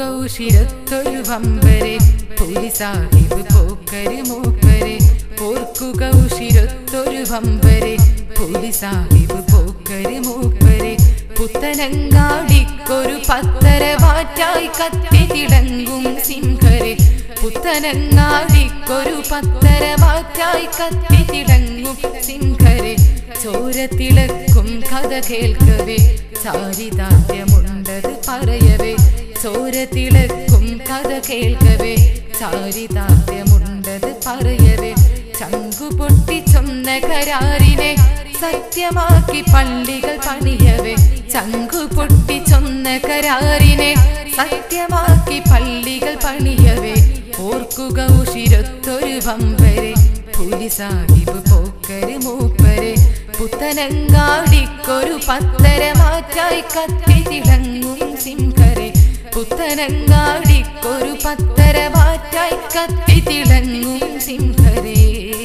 ഓർക്കുകൗശിരത്തൊരു വമ്പരെ പുലി സാഹിബ് പോക്കര് മൂപ്പരെ ഓർക്കുകൗശിരത്തൊരു വമ്പരെ പുലി സാഹിബ് പോക്കര് മൂപ്പരെ പുത്തനങ്ങാടിക്കൊരു പത്തര വാറ്റായി കത്തി തിളങ്ങും സിംഹരെ പുത്തനങ്ങാടിക്കൊരു പത്തര വാറ്റായി കത്തി തിളങ്ങും സിംഹരെ ചോരത്തിളക്കും കഥ കേൾക്കവേ ചാരിതാര്യമുണ്ടത് പറയവേ ചോരത്തിളക്കും കഥ കേൾക്കവേ ചാരിതാര്യമുണ്ടത് പറയവേ ചങ്കു പൊട്ടി ചൊന്ന കരാറിനെ സത്യമാക്കി പള്ളികൾ പണിയവേ ചങ്കു പൊട്ടി ചൊന്ന കരാറിനെ സത്യമാക്കി പള്ളികൾ പണിയവേ ഓർക്കുക ഉഷിരത്തൊരു വമ്പരെ പുലി സാഹിബ് പോക്കര് മൂപ്പരെ പുത്തനങ്ങാടിക്കൊരു പത്തര മാറ്റായി കത്തി തിളങ്ങും സിംഹരെ പുത്തനങ്ങാടിക്കൊരു പത്തര മാറ്റായി കത്തി തിളങ്ങും സിംഹരേ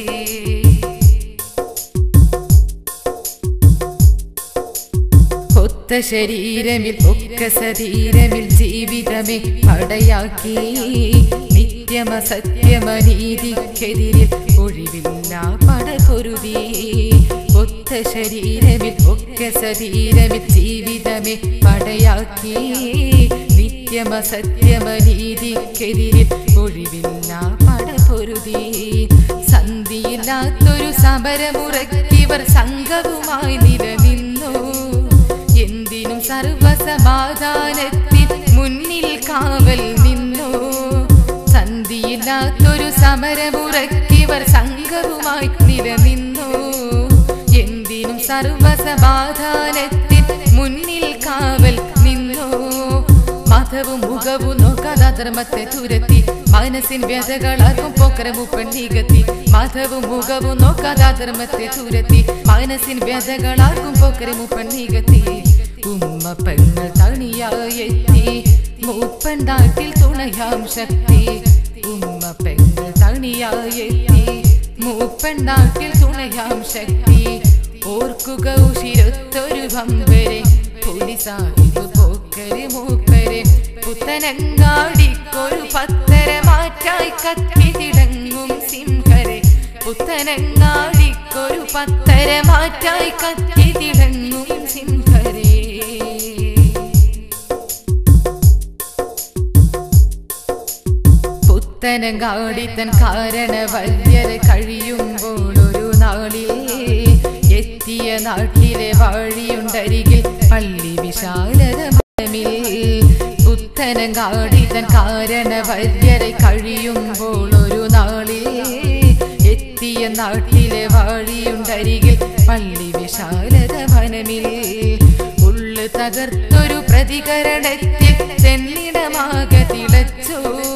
ഒത്ത ശരീരമിൽ ഒക്കെ സതീരമിൽ ജീവിതമേ പടയാക്കി നിത്യമ സത്യമനീതിക്കെതിരിൽ ഒഴിവില്ല പടപൊരുതി ഒത്ത ശരീരമിൽ ഒക്കെ സതീരമിൽ ജീവിതമേ പടയാക്കി നിത്യമ സത്യമനീതിക്കെതിരിൽ ഒഴിവില്ല പടപൊരുതി സന്ധിയില്ലാത്തൊരു സമരമുറക്കിവർ സംഘവുമായി നിലനിന്നു എന്തിനും സർവസമാധാനത്തിൽ മുന്നിൽ കാവൽ നിന്നു സന്ധിയില്ലാത്തൊരു സമരമുറക്കിവർ സംഘവുമായി നിലനിന്നു എന്തിനും സർവസമാധാനത്തിൽ മുന്നിൽ കാവൽ നിന്നു മതവും മുഖവും നോക്കാതെ ധർമ്മത്തെ തുരത്തി മനസ്സിൻ വ്യതകളാർക്കും പോക്കരമൂപ്പൻ നികത്തി മതവും മുഖവും നോക്കാതെ ധർമ്മത്തെ തുരത്തി മനസ്സിൻ വ്യതകളാർക്കും പോക്കരമൂപ്പൻ നികത്തി ഉമ്മ പെങ്ങൾ തണിയായെത്തി മൂപ്പൻ നാട്ടിൽ തുണയാം ശക്തി ഉമ്മ പെങ്ങൾ തണിയായെത്തി മൂപ്പൻ നാട്ടിൽ തുണയാം ശക്തി ഓർക്കുക ഉഷിരത്തൊരു വമ്പരെ പുലി സാഹിബ് പോക്കര് മൂപ്പരെ പുത്തനങ്ങാടിക്കൊരു പത്തര മാറ്റായി കത്തി തിളങ്ങും സിംഹരെ പുത്തനങ്ങാടിക്കൊരു പത്തര മാറ്റായി കത്തി തിളങ്ങും സിംഹരേ പുത്തനങ്ങാടിത്തൻ കാരണ വല്യര് കഴിയുമ്പോൾ ഒരു നാളിൽ എത്തിയ നാട്ടിലെ വാഴിയുണ്ടരികിൽ പള്ളി വിശാലത മരമിൽ പുത്തനങ്ങാടിത്തൻ കാരണ വല്യരെ കഴിയുമ്പോൾ ഒരു നാളിൽ എത്തിയ നാട്ടിലെ വാഴിയുണ്ടരികിൽ പള്ളി വിശാലത വനമിൽ ഉള്ളു തകർത്തൊരു പ്രതികരണത്തിൽ ചെന്നിടമാകെ തിളച്ചു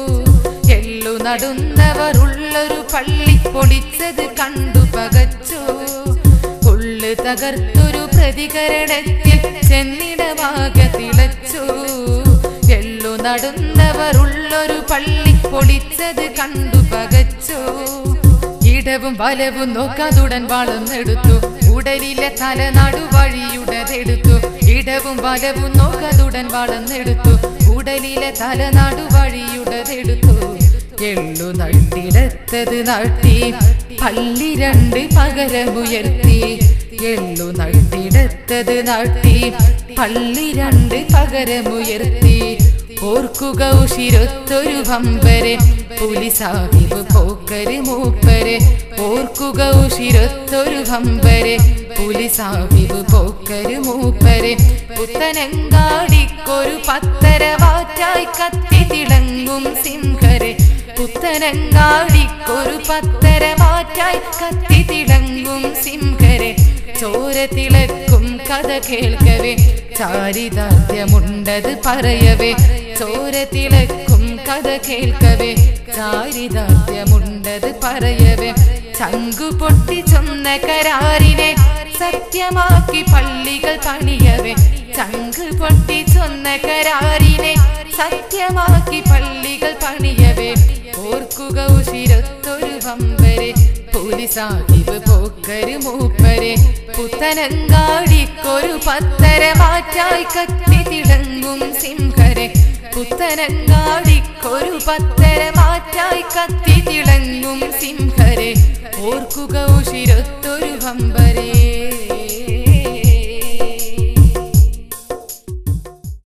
എള്ളു നടുന്നവർ ഉള്ളൊരു പള്ളി പൊടിച്ചത് കണ്ടു പകച്ചു ഉള്ളു തകർത്തൊരു പ്രതികരണത്തിൽ ചെന്നിടമാകെ തിളച്ചു എള്ളു നടുന്നവർ ഉള്ളൊരു പള്ളി പൊടിച്ചത് കണ്ടു പകച്ചു ഇടവും വലവും നോക്കാതുടൻ വളർന്നെടുത്തു ഉടലിലെ തല നടുവഴിയുടതെടുത്തു ഇടവും വലവും നോക്കാതുടൻ വളർന്നെടുത്തു ഉടലിലെ തല നടുവഴിയുടതെടുത്തു എള്ളു നട്ടിടത്തത് നാട്ടി പള്ളി രണ്ട് പകരമുയർത്തി എള്ളു നട്ടിടത്തത് നാട്ടി പള്ളി രണ്ട് പകരമുയർത്തി ഓർക്കുക ഉഷിരത്തൊരു വമ്പരെ പുലി സാഹിബ് പോക്കര് മൂപ്പരെ ഓർക്കുക ഉഷിരത്തൊരു വമ്പരെ പുലി സാഹിബ് പോക്കര് മൂപ്പരെ പുത്തനങ്ങാടിക്കൊരു പത്തര വാറ്റായി കത്തി തിളങ്ങും സിംഹരെ പുത്തനങ്ങാടിക്കൊരു പത്തര മാറ്റായി കത്തി തിളങ്ങും സിംഹരെ ചോര തിളക്കും കഥ കേൾക്കവേ ചാരിതാര്യമുണ്ടത് പറയവേ ചോര തിളക്കും കഥ കേൾക്കവേ ചാരിതാര്യമുണ്ടത് പറയവേ ചങ്കു പൊട്ടി ചൊന്ന കരാറിനെ സത്യമാക്കി പള്ളികൾ പണിയവേ ചങ്ക് പൊട്ടി ചൊന്ന കരാറിനെ സത്യമാക്കി പള്ളികൾ പണിയവേ ഓർക്കുക ഉഷിരത്തൊരു വമ്പരെ പുലി സാഹിബ് പോക്കര് മൂപ്പരെ പുത്തനങ്ങാടിക്കൊരു പത്തര മാറ്റായി കത്തി തിളങ്ങും സിംഹരെ പുത്തനങ്ങാടിക്കൊരു പത്തര മാറ്റായി കത്തി തിളങ്ങും സിംഹരെ ഓർ